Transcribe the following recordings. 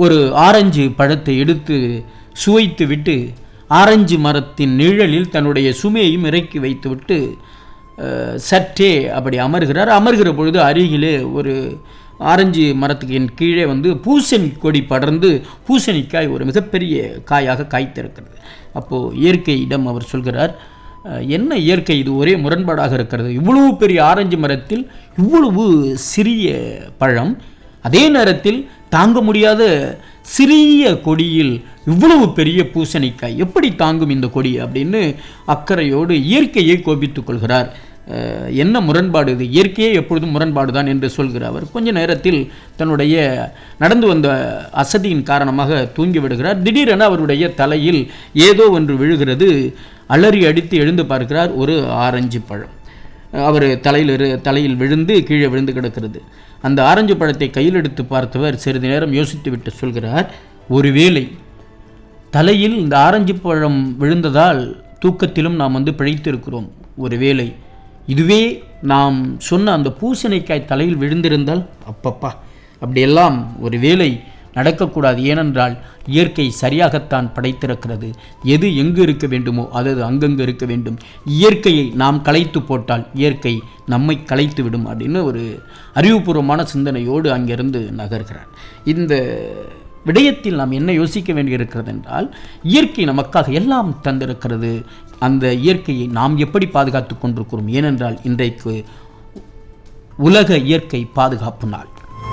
ஒரு ஆரஞ்சு பழத்தை எடுத்து சுவைத்து விட்டு ஆரஞ்சு மரத்தின் நிழலில் தன்னுடைய சுமையையும் இறக்கி வைத்துவிட்டு அஹ், சற்றே அப்படி அமர்கிறார் அமர்கிற பொழுது அருகிலே ஒரு ஆரஞ்சு மரத்துக்கு என் கீழே வந்து பூசணி கொடி படர்ந்து பூசணிக்காய் ஒரு மிகப்பெரிய காயாக காய்த்திருக்கிறது அப்போது இயற்கையிடம் அவர் சொல்கிறார் "அஹ், என்ன இயற்கை இது ஒரே முரண்பாடாக இருக்கிறது இவ்வளவு பெரிய ஆரஞ்சு மரத்தில் இவ்வளவு சிறிய பழம் அதே நேரத்தில் தாங்க முடியாத சிறிய கொடியில் இவ்வளவு பெரிய பூசணிக்காய் எப்படி தாங்கும் இந்த கொடி அப்படின்னு அக்கறையோடு இயற்கையை கோபித்துக் கொள்கிறார் அஹ், என்ன முரண்பாடு இது இயற்கையே எப்பொழுதும் முரண்பாடு தான் என்று சொல்கிறார் அவர் கொஞ்ச நேரத்தில் தன்னுடைய நடந்து வந்த அசதியின் காரணமாக தூங்கி விடுகிறார் திடீரென அவருடைய தலையில் ஏதோ ஒன்று விழுகிறது அலறி அடித்து எழுந்து பார்க்கிறார் ஒரு ஆரஞ்சு பழம் அவர் தலையில் இரு தலையில் விழுந்து கீழே விழுந்து கிடக்கிறது அந்த ஆரஞ்சு பழத்தை கையில் எடுத்து பார்த்தவர் சிறிது நேரம் யோசித்துவிட்டு சொல்கிறார் ஒருவேளை தலையில் இந்த ஆரஞ்சு பழம் விழுந்ததால் தூக்கத்திலும் நாம் வந்து பிழைத்திருக்கிறோம் ஒருவேளை இதுவே நாம் சொன்ன அந்த பூசணிக்காய் தலையில் விழுந்திருந்தால் அப்பப்பா அப்படியெல்லாம் ஒரு வேளை நடக்கக்கூடாது ஏனென்றால் இயற்கை சரியாகத்தான் படைத்திருக்கிறது எது எங்கு இருக்க வேண்டுமோ அது அது அங்கங்கு இருக்க வேண்டும் இயற்கையை நாம் கலைத்து போட்டால் இயற்கை நம்மை கலைத்து விடும் அப்படின்னு ஒரு அறிவுபூர்வமான சிந்தனையோடு அங்கிருந்து நகர்கிறார் இந்த விடயத்தில் நாம் என்ன யோசிக்க வேண்டியிருக்கிறது என்றால் இயற்கை நமக்காக எல்லாம் தந்திருக்கிறது அந்த இயற்கையை நாம் எப்படி பாதுகாத்து கொண்டிருக்கிறோம் ஏனென்றால் இன்றைக்கு உலக இயற்கை பாதுகாப்பு நாள்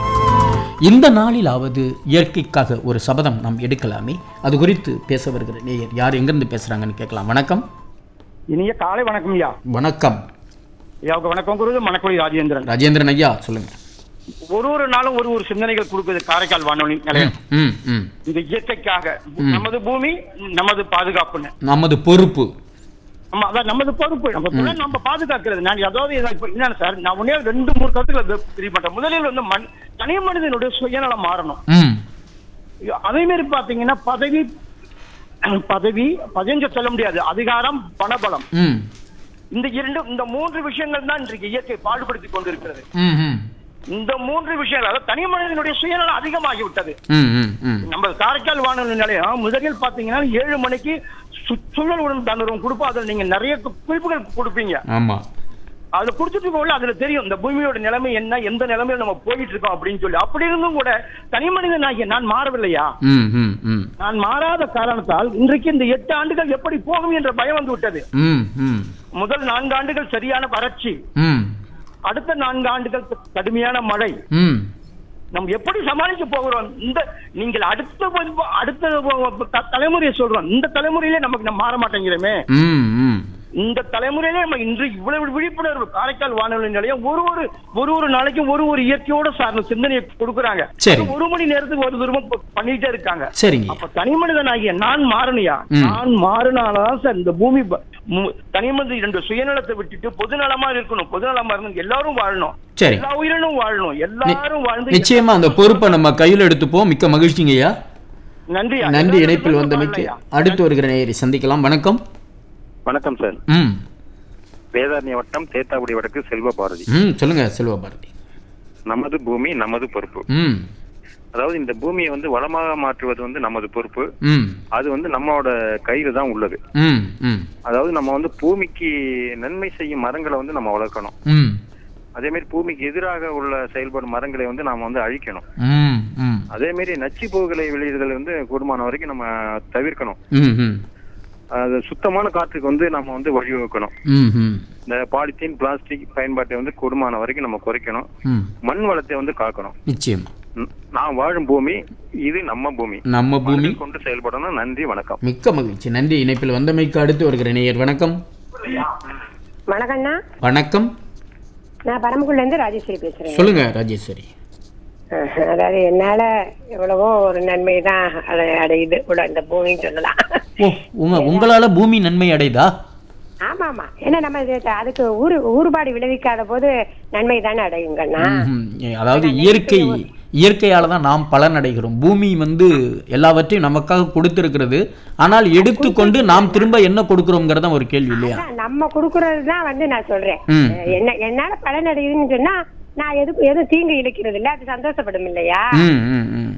இந்த நாளிலாவது இயற்கைக்காக ஒரு சபதம் நாம் எடுக்கலாமே அது குறித்து பேச வருகிற நேயர் யார் எங்கிருந்து பேசுறாங்கன்னு கேட்கலாம் வணக்கம் இனிய காலை வணக்கம் ஐயா வணக்கம் ஐயாவுக்கு வணக்கம் குருது மணக்குடி ராஜேந்திரன் ராஜேந்திரன் ஐயா சொல்லுங்க ஒரு ஒரு நாளும் ஒரு ஒரு சிந்தனைகள் கொடுக்குது காரைக்கால் வானொலி நிலையம் ம் ம் இந்த இயற்கைக்காக நமது பூமி நமது பாதுகாப்புன்னு நமது பொறுப்பு ஆமா அதான் நமது பொறுப்பு நம்ம தொழிலை நம்ம பாதுகாக்கிறது நான் அதாவது இதை இப்ப என்ன சார் நான் உடனே ரெண்டு மூணு கருத்துக்களை தெரிய மாட்டேன் முதலில் வந்து மண் தனி மனிதனுடைய சுயநலம் மாறணும் ம் அதே மாதிரி பாத்தீங்கன்னா பதவி பதவி பதஞ்ச சொல்ல முடியாது அதிகாரம் பணபலம் ம் இந்த இரண்டு இந்த மூன்று விஷயங்கள் தான் இன்றைக்கு இயற்கை பாடுபடுத்தி கொண்டிருக்கிறது ம் ம் இந்த மூன்று விஷயங்கள் அதாவது தனி மனிதனுடைய சுயநலம் அதிகமாகி விட்டது ம் ம் ம் நம்ம காரைக்கால் வானொலி நிலையம் முதலில் பாத்தீங்கன்னா ஏழு மணிக்கு சு- சுழல் உடன் தண்டரும் கொடுப்போம் அதுல நீங்க நிறைய கு- குறிப்புகள் கொடுப்பீங்க ஆமாம் அதுல கொடுத்துட்டு போகல அதுல தெரியும் இந்த பூமியோட நிலைமை என்ன எந்த நிலைமையில நம்ம போயிட்டு இருக்கோம் அப்படின்னு சொல்லி அப்படி இருந்தும் கூட தனி மனிதன் ஆகிய நான் மாறவில்லையா ம் ம் ம் நான் மாறாத காரணத்தால் இன்றைக்கு இந்த எட்டு ஆண்டுகள் எப்படி போகும் என்ற பயம் வந்து விட்டது ம் ம் முதல் நான்கு ஆண்டுகள் சரியான வறட்சி ம் அடுத்த நான்கு ஆண்டுகள் கடுமையான மழை ம் நம்ம எப்படி சமாளிக்க போகிறோம் இந்த நீங்கள் அடுத்த வ- அடுத்த வ- த- தலைமுறையை சொல்றோம் இந்த தலைமுறையிலே நமக்கு நம்ம மாற மாட்டேங்கிறோமே ம் ம் இந்த தலைமுறையிலே நம்ம இன்று இவ்வளவு விழிப்புணர்வு காரைக்கால் வானொலி நிலையம் ஒரு ஒரு ஒரு ஒரு நாளைக்கும் ஒரு ஒரு இயற்கையோட சார்ந்த சிந்தனையை கொடுக்குறாங்க சரி. அது ஒரு மணி நேரத்துக்கு ஒரு தூரமா ப- பண்ணிட்டே இருக்காங்க சரிங்க அப்ப தனி மனிதனாகிய நான் மாறணியா நான் மாறினாலதான் சார் இந்த பூமி ப- மு- தனி மனிதன் இரண்டு சுயநலத்தை விட்டுட்டு பொதுநலமா இருக்கணும் பொதுநலமா இருக்கணும் எல்லாரும் வாழணும் சரி எல்லா உயிரினும் வாழணும் எல்லாரும் வாழ்ந்து நிச்சயமா அந்த பொறுப்பை நம்ம கையில் எடுத்துப்போம் மிக்க மகிழ்ச்சிங்கய்யா நன்றி நன்றி இணைப்பில் வந்தமைக்கு அடுத்து வருகிற நேயரை சந்திக்கலாம் வணக்கம் வணக்கம் சார் ம் வேதாரண்ய வட்டம் தேத்தாக்குடி வடக்கு செல்வ பாரதி ம் சொல்லுங்க செல்வ பாரதி நமது பூமி நமது பொறுப்பு ம் அதாவது இந்த பூமியை வந்து வளமாக மாற்றுவது வந்து நமது பொறுப்பு ம் அது வந்து நம்மளோட கையில தான் உள்ளது ம் ம் அதாவது நம்ம வந்து பூமிக்கு நன்மை செய்யும் மரங்களை வந்து நம்ம வளர்க்கணும் ம் அதே மாதிரி பூமிக்கு எதிராக உள்ள செயல்படும் மரங்களை வந்து நாம வந்து அழிக்கணும் ம் ம் அதே மாதிரி நச்சு புகைகளை வெளியிடுதல் வந்து கூடுமான வரைக்கும் நம்ம தவிர்க்கணும் ம் ம் அது சுத்தமான காற்றுக்கு வந்து நம்ம வந்து வழிவகுக்கணும் ம் ம் இந்த பாலித்தீன் பிளாஸ்டிக் பயன்பாட்டை வந்து கூடுமான வரைக்கும் நம்ம குறைக்கணும் ம் மண் வளத்தை வந்து காக்கணும் நிச்சயமா ம், நான் வாழும் பூமி இது நம்ம பூமி நம்ம பூமி மனதில் கொண்டு செயல்படணும் நன்றி வணக்கம் மிக்க மகிழ்ச்சி நன்றி இணைப்பில் வந்தமைக்கு அடுத்து வருகிற நேயர் வணக்கம் வணக்கண்ணா வணக்கம் நான் பரமக்குடில இருந்து ராஜேஸ்வரி பேசுறேன் சொல்லுங்க ராஜேஸ்வரி அஹ், அதாவது என்னால எவ்வளவோ ஒரு நன்மை தான் அடையுது கூட இந்த பூமின்னு சொல்லலாம் ஓ உங்க உங்களால பூமி நன்மை அடைதா ஆமா ஆமா ஏன்னா நம்ம இது அதுக்கு ஊரு ஊறுபாடு விளைவிக்காத போது நன்மை தானே அடையுங்கண்ணா ம்ஹும். அதாவது இயற்கை இயற்கையால தான் நாம் பலன் அடைகிறோம் பூமி வந்து எல்லாவற்றையும் நமக்காக கொடுத்திருக்கிறது ஆனால் எடுத்துக்கொண்டு நாம் திரும்ப என்ன கொடுக்கிறோம்ங்கிறத ஒரு கேள்வி இல்லையா அதான் நம்ம குடுக்கறது தான் வந்து நான் சொல்றேன் ம். அஹ், என்ன என்னால பலன் அடையுதுன்னு சொன்னா நான் எதுக்கு எதுவும் தீங்கு இழைக்கிறது இல்ல அது சந்தோஷப்படும் இல்லையா ம் ம் ம்